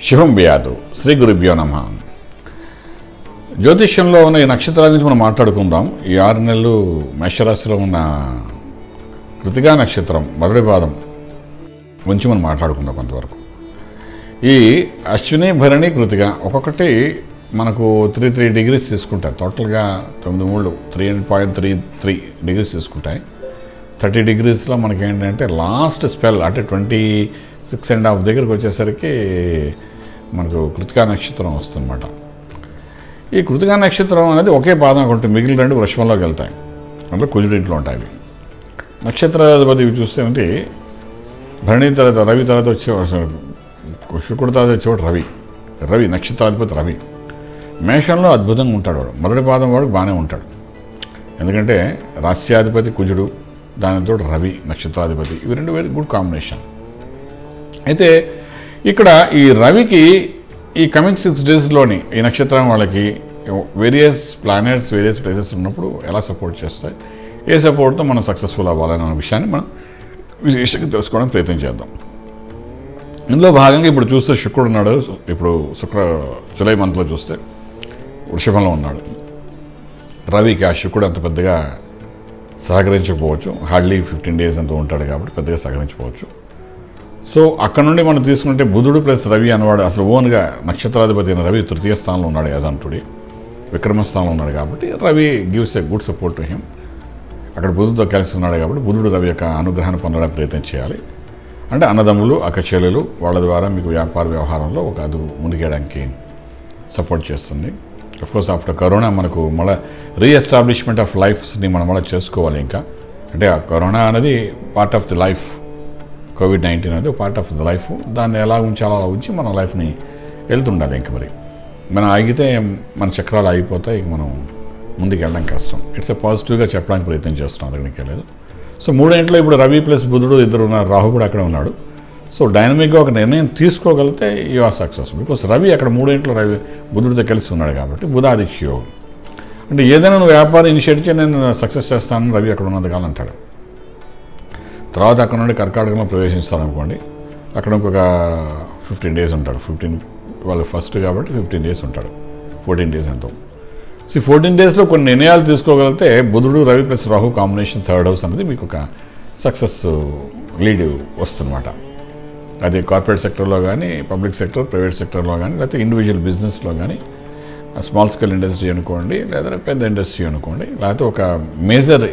శుభం వ్యాధు శ్రీ గురుభ్యో నమ జ్యోతిష్యంలో ఉన్న ఈ నక్షత్రాల గురించి మనం మాట్లాడుకుందాం ఈ ఆరు నెలలు మేషరాశిలో ఉన్న కృతికా నక్షత్రం మొదటి పాదం గురించి మనం మాట్లాడుకుందాం కొంతవరకు ఈ అశ్విని భరణి కృతిక ఒక్కొక్కటి మనకు త్రీ త్రీ డిగ్రీస్ తీసుకుంటాయి టోటల్గా తొమ్మిది మూడు three point three three degrees తీసుకుంటాయి థర్టీ డిగ్రీస్లో మనకి ఏంటంటే లాస్ట్ స్పెల్ అంటే ట్వంటీ సిక్స్ అండ్ హాఫ్ దగ్గరికి వచ్చేసరికి మనకు కృతికా నక్షత్రం వస్తుందన్నమాట ఈ కృతికా నక్షత్రం అనేది ఒకే పాదం ఉంటుంది మిగిలిన రెండు వృషభంలోకి వెళ్తాయి అంటే కుజుడింట్లో ఉంటాయి అవి నక్షత్రాధిపతి చూస్తే ఏంటి భరణి తర్వాత రవి తర్వాత వచ్చే శుక్రుడు తర్వాత వచ్చేవాడు రవి రవి నక్షత్రాధిపతి రవి మేషంలో అద్భుతంగా ఉంటాడు వాడు మొదటి పాదం వాడు బాగానే ఉంటాడు ఎందుకంటే రాస్యాధిపతి కుజుడు దానితో రవి నక్షత్రాధిపతి ఇవి రెండు వెరీ గుడ్ కాంబినేషన్ అయితే ఇక్కడ ఈ రవికి ఈ కమింగ్ సిక్స్ డేస్లోని ఈ నక్షత్రం వాళ్ళకి వేరియస్ ప్లానెట్స్ వేరియస్ ప్లేసెస్ ఉన్నప్పుడు ఎలా సపోర్ట్ చేస్తాయి ఏ సపోర్ట్తో మనం సక్సెస్ఫుల్ అవ్వాలనే విషయాన్ని మనం విశేషంగా తెలుసుకోవడానికి ప్రయత్నం చేద్దాం ఇందులో భాగంగా ఇప్పుడు చూస్తే శుక్రుడు ఉన్నాడు ఇప్పుడు శుక్ర జులై మంత్లో చూస్తే వృషభంలో ఉన్నాడు రవికి ఆ శుక్రుడు అంత పెద్దగా సహకరించకపోవచ్చు హార్డ్లీ ఫిఫ్టీన్ డేస్ అంత ఉంటాడు కాబట్టి పెద్దగా సహకరించకపోవచ్చు సో అక్కడ నుండి మనం తీసుకుంటే బుధుడు ప్లస్ రవి అన్నవాడు అసలు ఓన్గా నక్షత్రాధిపతి అయిన రవి తృతీయ స్థానంలో ఉన్నాడు యాజంటుడి విక్రమ స్థానంలో ఉన్నాడు కాబట్టి Ravi gives a good support to him అక్కడ బుధుడితో కలిసి ఉన్నాడు కాబట్టి బుధుడు రవి యొక్క అనుగ్రహాన్ని పొందడానికి ప్రయత్నం చేయాలి అంటే అన్నదమ్ములు అక్కచెల్లెలు వాళ్ళ ద్వారా మీకు వ్యాపార వ్యవహారంలో ఒక అది ముందుకేయడానికి సపోర్ట్ చేస్తుంది కోర్స్ ఆఫ్టర్ కరోనా మనకు మళ్ళీ రీఎస్టాబ్లిష్మెంట్ ఆఫ్ లైఫ్స్ని మనం మళ్ళీ చేసుకోవాలి ఇంకా అంటే ఆ కరోనా అనేది part of the life covid nineteen అనేది పార్ట్ ఆఫ్ ది లైఫ్ దాన్ని ఎలా ఉంచాలో అలా ఉంచి మన లైఫ్ని వెళ్తుండాలి ఇంక మరి మనం ఆగితే మన చక్రాలు ఆగిపోతాయి ఇక మనం ముందుకు వెళ్ళడం కష్టం ఇట్స్ ఎ పాజిటివ్గా చెప్పడానికి ప్రయత్నం చేస్తున్నాం అందుకనికి లేదు సో మూడేంట్లో ఇప్పుడు రవి ప్లస్ బుధుడు ఇద్దరు ఉన్నారు రాహు కూడా అక్కడ ఉన్నాడు సో డైనమిక్గా ఒక నిర్ణయం తీసుకోగలిగితే you are success because Ravi అక్కడ మూడేంట్లో రవి బుధుడితో కలిసి ఉన్నాడు కాబట్టి బుధాదిత్య యోగం అంటే ఏదైనా నువ్వు వ్యాపారం ఇనిషియేట్ చేసి నేను సక్సెస్ చేస్తానని రవి అక్కడ ఉన్నది కాదు అంటాడు తర్వాత అక్కడ నుండి కర్కాటకంలో ప్రవేశిస్తారనుకోండి అక్కడ ఇంకొక ఫిఫ్టీన్ డేస్ ఉంటాడు ఫిఫ్టీన్ వాళ్ళు ఫస్ట్ కాబట్టి ఫిఫ్టీన్ డేస్ ఉంటాడు ఫోర్టీన్ డేస్ ఎంతో సో ఫోర్టీన్ డేస్లో కొన్ని నిర్ణయాలు తీసుకోగలిగితే బుధుడు Ravi plus Rahu combination third house అనేది మీకు ఒక సక్సెస్ లీడ్ వస్తుందన్నమాట అది కార్పొరేట్ సెక్టర్లో కానీ పబ్లిక్ సెక్టర్ ప్రైవేట్ సెక్టర్లో కానీ లేకపోతే ఇండివిజువల్ బిజినెస్లో కానీ స్మాల్ స్కేల్ ఇండస్ట్రీ అనుకోండి లేదా పెద్ద ఇండస్ట్రీ అనుకోండి లేకపోతే ఒక major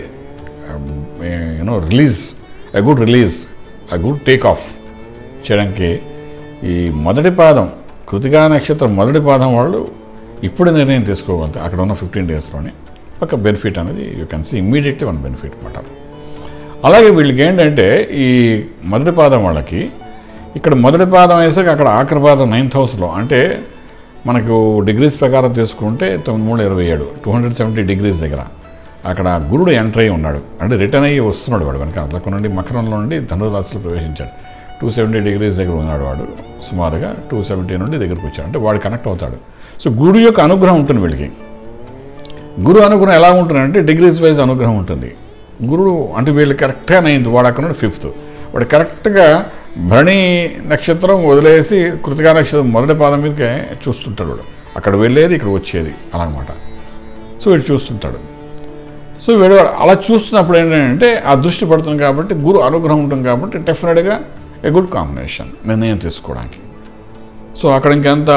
you know release a good release a good take off చేయడానికి ఈ మొదటి పాదం కృతికా నక్షత్రం మొదటి పాదం వాళ్ళు ఇప్పుడు నిర్ణయం తీసుకోగలుగుతారు అక్కడ ఉన్న ఫిఫ్టీన్ డేస్లోనే ఒక బెనిఫిట్ అనేది you can see immediately one benefit అనమాట అలాగే వీళ్ళకి ఏంటంటే ఈ మొదటి పాదం వాళ్ళకి ఇక్కడ మొదటి పాదం వేసాక అక్కడ ఆఖరి పాదం నైన్త్ హౌస్లో అంటే మనకు డిగ్రీస్ ప్రకారం తీసుకుంటే తొమ్మిది మూడు ఇరవై ఏడు టూ హండ్రెడ్ సెవెంటీ డిగ్రీస్ దగ్గర అక్కడ గురుడు ఎంటర్ అయ్యి ఉన్నాడు అంటే రిటర్న్ అయ్యి వస్తున్నాడు వాడు కనుక అట్లా నుండి మకరంలో నుండి ధనురాశిలో ప్రవేశించాడు టూ సెవెంటీ డిగ్రీస్ దగ్గర ఉన్నాడు వాడు సుమారుగా టూ సెవెంటీ నుండి దగ్గరకు వచ్చాడు అంటే వాడు కనెక్ట్ అవుతాడు సో గురు యొక్క అనుగ్రహం ఉంటుంది వీళ్ళకి గురు అనుగ్రహం ఎలా ఉంటుందంటే డిగ్రీస్ వైజ్ అనుగ్రహం ఉంటుంది గురుడు అంటే వీళ్ళు కరెక్ట్గా నైన్త్ వాడు అక్కడ నుండి ఫిఫ్త్ వాడు కరెక్ట్గా భరణి నక్షత్రం వదిలేసి కృతికా నక్షత్రం మొదటి పాదం మీదకే చూస్తుంటాడు వాడు అక్కడ వెళ్ళేది ఇక్కడ వచ్చేది అలాగమాట సో వీడు చూస్తుంటాడు సో వీడు అలా చూస్తున్నప్పుడు ఏంటంటే ఆ దృష్టి పడుతుంది కాబట్టి గురు అనుగ్రహం ఉంటుంది కాబట్టి డెఫినెట్గా ఏ గుడ్ కాంబినేషన్ నిర్ణయం తీసుకోవడానికి సో అక్కడ ఇంకెంత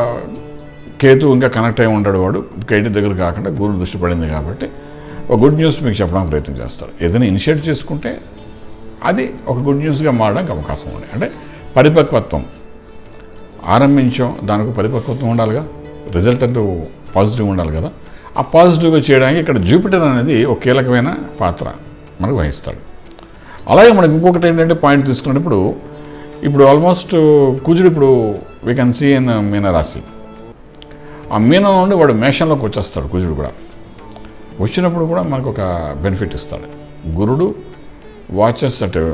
కేతు ఇంకా కనెక్ట్ అయి ఉంటాడు వాడు కేటు దగ్గర కాకుండా గురు దృష్టి పడింది కాబట్టి ఒక గుడ్ న్యూస్ మీకు చెప్పడానికి ప్రయత్నం చేస్తాడు ఏదైనా ఇనిషియేట్ చేసుకుంటే అది ఒక గుడ్ న్యూస్గా మారడానికి అవకాశం ఉంది అంటే పరిపక్వత్వం ఆరంభించాం దానికి పరిపక్వత్వం ఉండాలిగా రిజల్ట్ అంటూ పాజిటివ్ ఉండాలి కదా ఆ పాజిటివ్గా చేయడానికి ఇక్కడ జూపిటర్ అనేది ఒక కీలకమైన పాత్ర మనకు వహిస్తాడు అలాగే మనకి ఇంకొకటి ఏంటంటే పాయింట్ తీసుకున్నప్పుడు ఇప్పుడు ఆల్మోస్ట్ కుజుడు ఇప్పుడు వీ కెన్ సీ ఇన్ మీనరాశి ఆ మీనం నుండి వాడు మేషంలోకి వచ్చేస్తాడు కుజుడు కూడా వచ్చినప్పుడు కూడా మనకు ఒక బెనిఫిట్ ఇస్తాడు గురుడు వాచెస్ అటు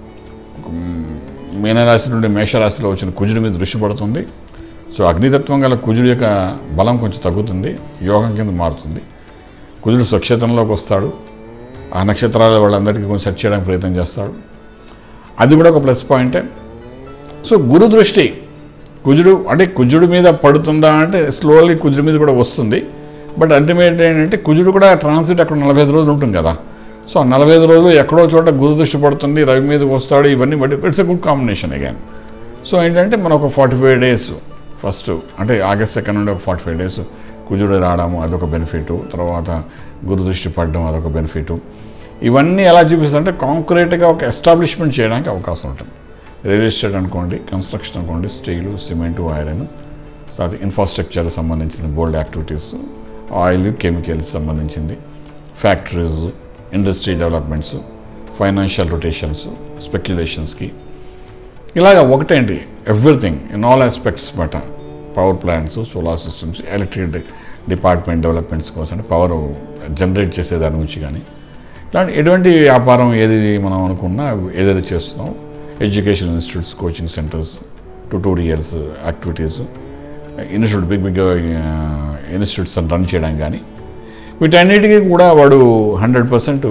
మీనరాశి నుండి మేషరాశిలో వచ్చిన కుజుడి మీద దృష్టి పడుతుంది సో అగ్నితత్వం గల కుజుడి యొక్క బలం కొంచెం తగ్గుతుంది యోగం కింద మారుతుంది కుజుడు స్వక్షేత్రంలోకి వస్తాడు ఆ నక్షత్రాల వాళ్ళందరికీ కొంచెం సెట్ చేయడానికి ప్రయత్నం చేస్తాడు అది కూడా ఒక ప్లస్ పాయింటే సో గురు దృష్టి కుజుడు అంటే కుజుడు మీద పడుతుందా అంటే స్లోలీ కుజుడు మీద కూడా వస్తుంది బట్ అల్టిమేట్ ఏంటంటే కుజుడు కూడా ట్రాన్సిట్ అక్కడ నలభై ఐదు రోజులు ఉంటుంది కదా సో ఆ నలభై ఐదు రోజులు ఎక్కడో చోట గురు దృష్టి పడుతుంది రవి మీదకి వస్తాడు ఇవన్నీ but it's a good combination again so ఏంటంటే మనం ఒక ఫార్టీ ఫైవ్ డేస్ ఫస్ట్ అంటే ఆగస్ట్ సెకండ్ నుండి ఒక ఫార్టీ ఫైవ్ డేస్ కుజుడు రావడము అదొక బెనిఫిట్ తర్వాత గురు దృష్టి పడడం అదొక బెనిఫిట్ ఇవన్నీ ఎలా చూపిస్తుంటే కాంక్రీట్గా ఒక ఎస్టాబ్లిష్మెంట్ చేయడానికి అవకాశం ఉంటుంది రియల్ ఎస్టేట్ అనుకోండి కన్స్ట్రక్షన్ అనుకోండి స్టీలు సిమెంటు ఐరన్ తర్వాత ఇన్ఫ్రాస్ట్రక్చర్ సంబంధించిన బోల్డ్ యాక్టివిటీస్ ఆయిల్ కెమికల్స్ సంబంధించింది factories industry developments financial rotations స్పెక్యులేషన్స్కి ఇలాగ ఒకటేంటి everything in all aspects but power plants solar systems electric department developments కోసం పవర్ జనరేట్ చేసే దాని నుంచి కానీ ఇలాంటి ఎటువంటి వ్యాపారం ఏది మనం అనుకున్నా ఏదైతే చేస్తున్నాం education institutes coaching centres tutorials activities institute big big institutes run చేయడం కానీ వీటన్నిటికీ కూడా వాడు హండ్రెడ్ పర్సెంట్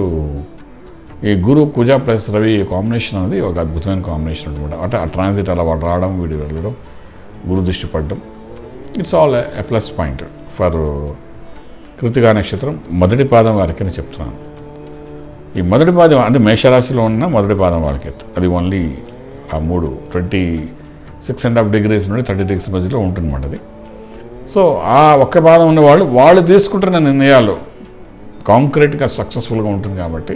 ఈ గురు కుజ ప్లస్ రవి కాంబినేషన్ అనేది ఒక అద్భుతమైన కాంబినేషన్ అనమాట అంటే ఆ ట్రాన్సిట్ అలా వాడు రావడం వీడు వెళ్ళడం గురు దృష్టి పడడం it's all a plus point for Krittika నక్షత్రం మొదటి పాదం వారికి అని చెప్తున్నాను ఈ మొదటి పాదం అంటే మేషరాశిలో ఉన్న మొదటి పాదం వాళ్ళకి అది ఓన్లీ ఆ మూడు twenty six and half degrees నుండి థర్టీ డిగ్రీస్ మధ్యలో ఉంటుందన్నమాట అది సో ఆ ఒక్క పాదం ఉన్న వాళ్ళు వాళ్ళు తీసుకుంటున్న నిర్ణయాలు కాంక్రీట్గా సక్సెస్ఫుల్గా ఉంటుంది కాబట్టి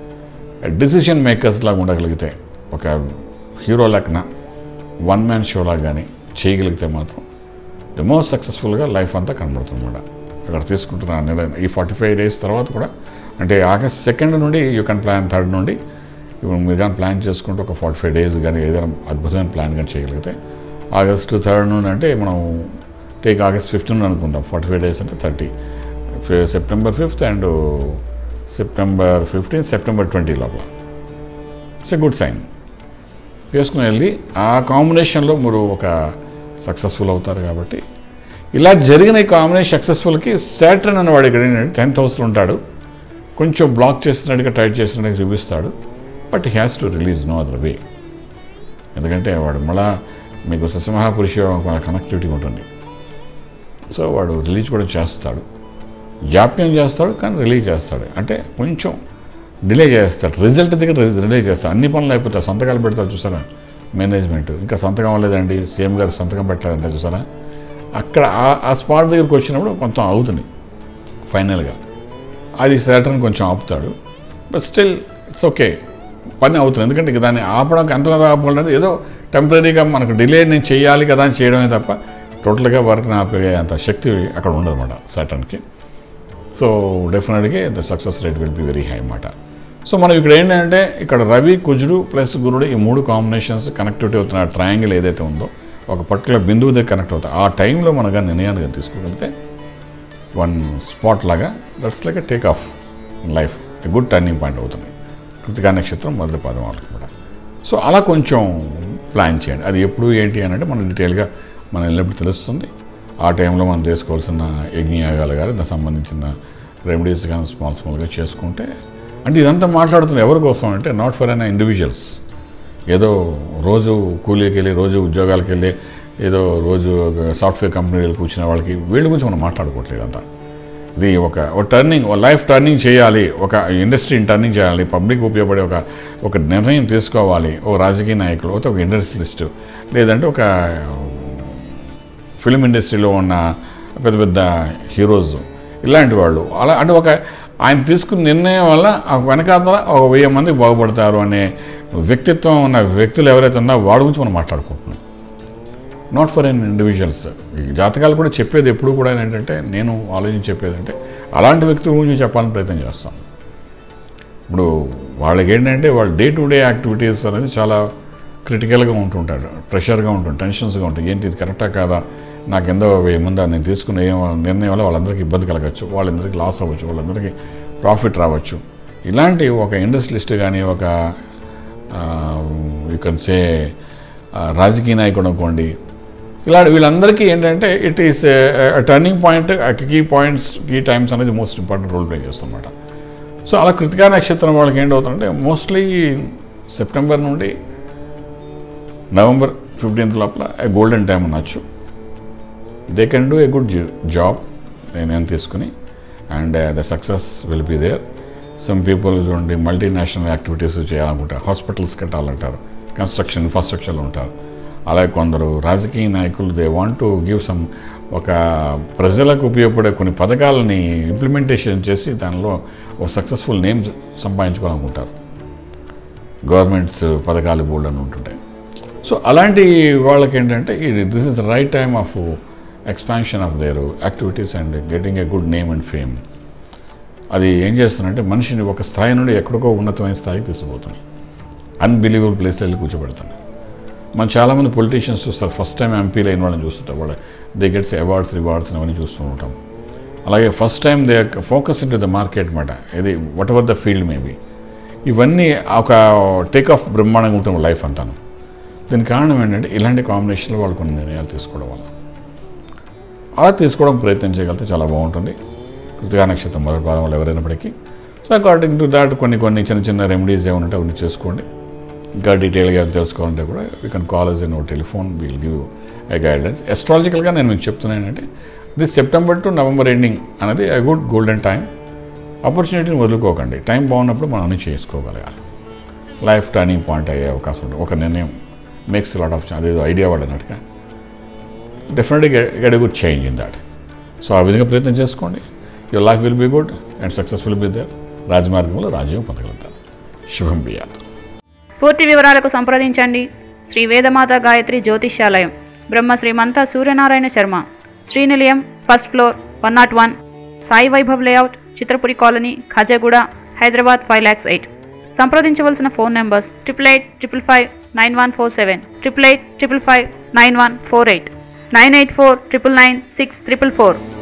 డిసిషన్ మేకర్స్ లాగా ఉండగలిగితే ఒక హీరో లెక్కన వన్ మ్యాన్ షో లాగా కానీ చేయగలిగితే మాత్రం ది మోస్ట్ సక్సెస్ఫుల్గా లైఫ్ అంతా కనబడుతుంది అన్నమాట అక్కడ తీసుకుంటున్న నిర్ణయం ఈ ఫార్టీ ఫైవ్ డేస్ తర్వాత కూడా అంటే ఆగస్ట్ సెకండ్ నుండి యూ కెన్ ప్లాన్ థర్డ్ నుండి ఇప్పుడు మీరు కానీ ప్లాన్ చేసుకుంటే ఒక ఫార్టీ ఫైవ్ డేస్ కానీ ఏదైనా అద్భుతమైన ప్లాన్ కానీ చేయగలిగితే ఆగస్ట్ థర్డ్ నుండి అంటే మనం టేక్ ఆగస్ట్ ఫిఫ్టీన్ అనుకుందాం ఫార్టీ ఫైవ్ డేస్ అంటే thirty September fifth and September fifteen September twenty లోపల ఇట్స్ ఎ గుడ్ సైన్ వేసుకుని వెళ్ళి ఆ కాంబినేషన్లో మీరు ఒక సక్సెస్ఫుల్ అవుతారు కాబట్టి ఇలా జరిగిన ఈ కాంబినేషన్ సక్సెస్ఫుల్కి సాటర్న్ అనేవాడు ఇక్కడ ఏంటంటే టెన్త్ హౌస్లో ఉంటాడు కొంచెం బ్లాక్ చేస్తున్నట్టుగా టైట్ చేస్తున్నట్టుగా చూపిస్తాడు but has to release no other way ఎందుకంటే వాడు మళ్ళా మీకు సస్యమహాపురుష కనెక్టివిటీ ఉంటుంది సో వాడు రిలీజ్ కూడా చేస్తాడు జాప్యం చేస్తాడు కానీ రిలీజ్ చేస్తాడు అంటే కొంచెం డిలే చేస్తాడు రిజల్ట్ దగ్గర రిలే చేస్తాడు అన్ని పనులు అయిపోతాయి సంతకాలు పెడతారు చూసారా మేనేజ్మెంట్ ఇంకా సంతకం అవ్వలేదండి సీఎం గారు సంతకం పెట్టలేదంటే చూసారా అక్కడ ఆ- ఆ స్పాట్ దగ్గరికి వచ్చినప్పుడు కొంత అవుతుంది ఫైనల్గా అది సాటర్న్ కొంచెం ఆపుతాడు బట్ స్టిల్ ఇట్స్ ఓకే పని అవుతుంది ఎందుకంటే ఇక దాన్ని ఆపడం ఎంతవరకు ఆపగలదు ఏదో టెంపరీగా మనకు డిలే నేను చేయాలి కదా అని చేయడమే తప్ప టోటల్గా వర్క్ని ఆపే అంత శక్తి అక్కడ ఉండదు అనమాట సాటర్న్కి సో డెఫినెట్గా the success rate will be very high అన్నమాట సో మనం ఇక్కడ ఏంటంటే ఇక్కడ రవి కుజుడు ప్లస్ గురుడు ఈ మూడు కాంబినేషన్స్ కనెక్టివిటీ అవుతున్న ట్రయాంగిల్ ఏదైతే ఉందో ఒక పర్టికులర్ బిందువు దగ్గర కనెక్ట్ అవుతాయి ఆ టైంలో మనగా నిర్ణయాన్ని కానీ తీసుకోగలిగితే వన్ స్పాట్ లాగా that's like a take off life a good turning point అవుతుంది కృతికా నక్షత్రం మొదటి పాదం వాళ్ళకి కూడా సో అలా కొంచెం ప్లాన్ చేయండి అది ఎప్పుడు ఏంటి అని అంటే మనం డీటెయిల్గా మనం వెళ్ళినప్పుడు తెలుస్తుంది ఆ టైంలో మనం చేసుకోవాల్సిన యజ్ఞయాగాలు కానీ దానికి సంబంధించిన రెమెడీస్ కానీ స్మాల్ స్మాల్గా చేసుకుంటే అంటే ఇదంతా మాట్లాడుతున్న ఎవరి కోసం అంటే నాట్ ఫర్ అన్ ఇండివిజువల్స్ ఏదో రోజు కూలీకి వెళ్ళి రోజు ఉద్యోగాలకు వెళ్ళి ఏదో రోజు సాఫ్ట్వేర్ కంపెనీలు కూర్చున్న వాళ్ళకి వీళ్ళ గురించి మనం మాట్లాడుకోవట్లేదు అంతా ఇది ఒక ఒక టర్నింగ్ ఒక లైఫ్ టర్నింగ్ చేయాలి ఒక ఇండస్ట్రీని టర్నింగ్ చేయాలి పబ్లిక్ ఉపయోగపడే ఒక ఒక నిర్ణయం తీసుకోవాలి ఒక రాజకీయ నాయకులు ఒక ఇండస్ట్రియలిస్ట్ లేదంటే ఒక ఫిలిం ఇండస్ట్రీలో ఉన్న పెద్ద పెద్ద హీరోస్ ఇలాంటి వాళ్ళు అలా అంటే ఒక ఆయన తీసుకున్న నిర్ణయం వల్ల ఆ వెనకాతల ఒక వెయ్యి మంది బాగుపడతారు అనే వ్యక్తిత్వం ఉన్న వ్యక్తులు ఎవరైతే ఉన్నారో వాడి గురించి మనం మాట్లాడుకుంటున్నాం నాట్ ఫర్ ఎన్ ఇండివిజువల్స్ ఈ జాతకాలు కూడా చెప్పేది ఎప్పుడు కూడా ఏంటంటే నేను ఆలోచించి చెప్పేది అంటే అలాంటి వ్యక్తుల గురించి చెప్పాలని ప్రయత్నం చేస్తాం ఇప్పుడు వాళ్ళకి ఏంటంటే వాళ్ళ డే టు డే యాక్టివిటీస్ అనేది చాలా క్రిటికల్గా ఉంటుంటాడు ప్రెషర్గా ఉంటుంది టెన్షన్స్గా ఉంటుంది ఏంటి ఇది కరెక్టా కాదా నాకు ఎంతో వెయ్యి ముందా నేను తీసుకున్న ఏ నిర్ణయం వల్ల వాళ్ళందరికీ ఇబ్బంది కలగచ్చు వాళ్ళందరికీ లాస్ అవ్వచ్చు వాళ్ళందరికీ ప్రాఫిట్ రావచ్చు ఇలాంటి ఒక ఇండస్ట్రియలిస్ట్ కానీ ఒక ఇక్కడ సే రాజకీయ నాయకుడు అనుకోండి ఇలాంటి వీళ్ళందరికీ ఏంటంటే it is turning point key points key times అనేది మోస్ట్ ఇంపార్టెంట్ రోల్ ప్లే చేస్తుందన్నమాట సో అలా కృతికా నక్షత్రం వాళ్ళకి ఏంటవుతుందంటే మోస్ట్లీ సెప్టెంబర్ నుండి నవంబర్ ఫిఫ్టీన్త్ లోపల గోల్డెన్ టైం అనొచ్చు they can do a good job నేను తీసుకుని and the success will be there some people చూడండి మల్టీనేషనల్ యాక్టివిటీస్ చేయాలనుకుంటారు హాస్పిటల్స్ కట్టాలంటారు కన్స్ట్రక్షన్ ఇన్ఫ్రాస్ట్రక్చర్లు ఉంటారు అలాగే కొందరు రాజకీయ నాయకులు they want to give some ఒక ప్రజలకు ఉపయోగపడే కొన్ని పథకాలని ఇంప్లిమెంటేషన్ చేసి దానిలో ఒక సక్సెస్ఫుల్ నేమ్ సంపాదించుకోవాలనుకుంటారు గవర్నమెంట్స్ పథకాలు బోల్డ్ అని ఉంటుంటాయి సో అలాంటి వాళ్ళకి ఏంటంటే this is right time of expansion of their activities and getting a good name and fame అది ఏం చేస్తుందంటే మనిషిని ఒక స్థాయి నుండి ఎక్కడికో ఉన్నతమైన స్థాయికి తీసుకుపోతుంది అన్బిలీవబుల్ ప్లేస్లో వెళ్ళి కూర్చోబెడుతుంది మనం చాలామంది పొలిటీషియన్స్ చూస్తారు ఫస్ట్ టైం ఎంపీలు అయిన వాళ్ళని చూస్తుంటాం వాళ్ళ దే గెట్స్ అవార్డ్స్ రివార్డ్స్ అవన్నీ చూస్తూ ఉంటాం అలాగే first time they focus in to the market మాట ఇది whatever the field maybe ఇవన్నీ ఒక టేక్ ఆఫ్ బ్రహ్మాండంగా ఉంటుంది లైఫ్ అంతాను దీనికి కారణం ఏంటంటే ఇలాంటి కాంబినేషన్లో వాళ్ళు కొన్ని నిర్ణయాలు తీసుకోవడం వల్ల అలా తీసుకోవడం ప్రయత్నం చేయగలిగితే చాలా బాగుంటుంది కృతికా నక్షత్రం మొదటి పాదంలో ఎవరైనప్పటికీ సో అకార్డింగ్ టు దాట్ కొన్ని కొన్ని చిన్న చిన్న రెమెడీస్ ఏమైనా ఉంటే అవన్నీ చేసుకోండి ఇంకా డీటెయిల్గా తెలుసుకోవాలంటే కూడా we can call us in ఓ telephone will give a guidance ఎస్ట్రాలజికల్గా నేను మీకు చెప్తున్నాను ఏంటంటే this September to November ending అనేది ఏ గుడ్ గోల్డెన్ టైం ఆపర్చునిటీని వదులుకోకండి టైం బాగున్నప్పుడు మనం అన్ని చేసుకోగలగాలి లైఫ్ టర్నింగ్ పాయింట్ అయ్యే అవకాశం ఉంటుంది ఒక నిర్ణయం మేక్స్ లాట్ ఆఫ్ అదేదో ఐడియా వాడనట్టుగా డెఫినెట్గా get good change in that so ఆ విధంగా ప్రయత్నం చేసుకోండి your life will be good and successful be there రాజమార్గంలో రాజ్యం పొందగలుగుతారు శుభం బియాత్ పూర్తి వివరాలకు సంప్రదించండి శ్రీ వేదమాత గాయత్రి జ్యోతిష్యాలయం Brahma Srimanta Suryanarayana Sharma Srinilayam first floor one naught one Sai Vaibhav layout Chitrapuri colony Khajaguda Hyderabad five lakhs eight సంప్రదించవలసిన phone numbers triple eight triple five nine one four seven triple eight triple five nine one four eight nine eight four triple nine six triple four